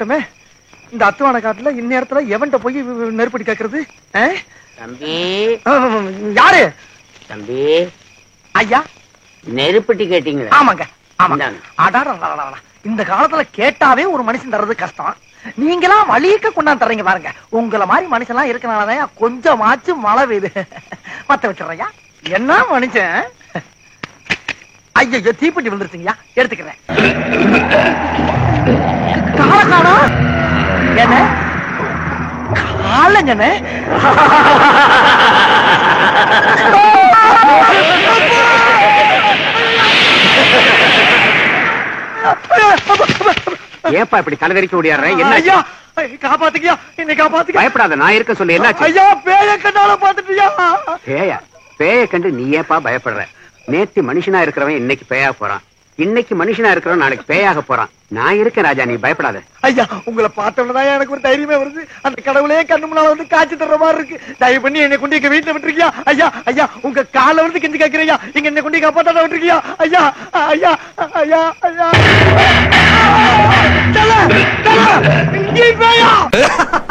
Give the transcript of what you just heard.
மாட்டோமே இந்த அத்துவான காட்டுல இந்நேரத்துல எவன்கிட்ட போய் நெருப்படி கேக்குறது ஆ? தம்பி ஆ, யாரு தம்பி ஐயா நெருப்பட்டி கேட்டீங்களா ஆமாங்க ஆமாங்க இந்தாங்க. அடாடா இந்த காலத்துல கேட்டாவே ஒரு மனுஷன் தர்றது கஷ்டம் நீங்களாம் வழிக்க கொண்டாந்து தர்றீங்க பாருங்க உங்கள மாதிரி மனுஷன்லாம் இருக்கனாலதான் கொஞ்சமாச்சும் மழை பெய்யுது மத்த வச்சிடுறையா என்ன மனுஷன் ஐயோ தீப்பெட்டி விழுந்துருச்சுங்கய்யா எடுத்துக்கிறேன் கால காணோம் என்ன காலங்கண்ணே ஏப்பா இப்படி தலைதறிக்க ஓடியாடுற என்ன ஐயா காப்பாத்துக்கியா என்னை காப்பாத்துக்க பயப்படாத நான் இருக்க சொல்லு என்னாச்சு ஐயா பேய கண்ணால பாத்துட்டியா பேயா பேய கண்டு நீ ஏப்பா பயப்படுற நேத்து மனுஷனா இருக்கிறவன் இன்னைக்கு பேயா போறான் இன்னைக்கு மனுஷனா இருக்கிறவன் நாளைக்கு பேயாக போறான் நான் இருக்கேன் ராஜா நீ பயப்படாத ஐயா உங்களை பார்த்தவனதான் எனக்கு ஒரு தைரியமே வருது அந்த கடவுளே கண்ணு முன்னால வந்து காட்சி தர்ற மாதிரி இருக்கு தயவு பண்ணி என்னை கொண்டு எங்க வீட்டுல விட்டுருக்கியா ஐயா ஐயா உங்க கால வந்து கெஞ்சி கேக்குறியா இங்க என்னை கொண்டு காப்பாத்தாட விட்டுருக்கியா ஐயா ஐயா ஐயா ஐயா தல, தல, இங்கே பேயா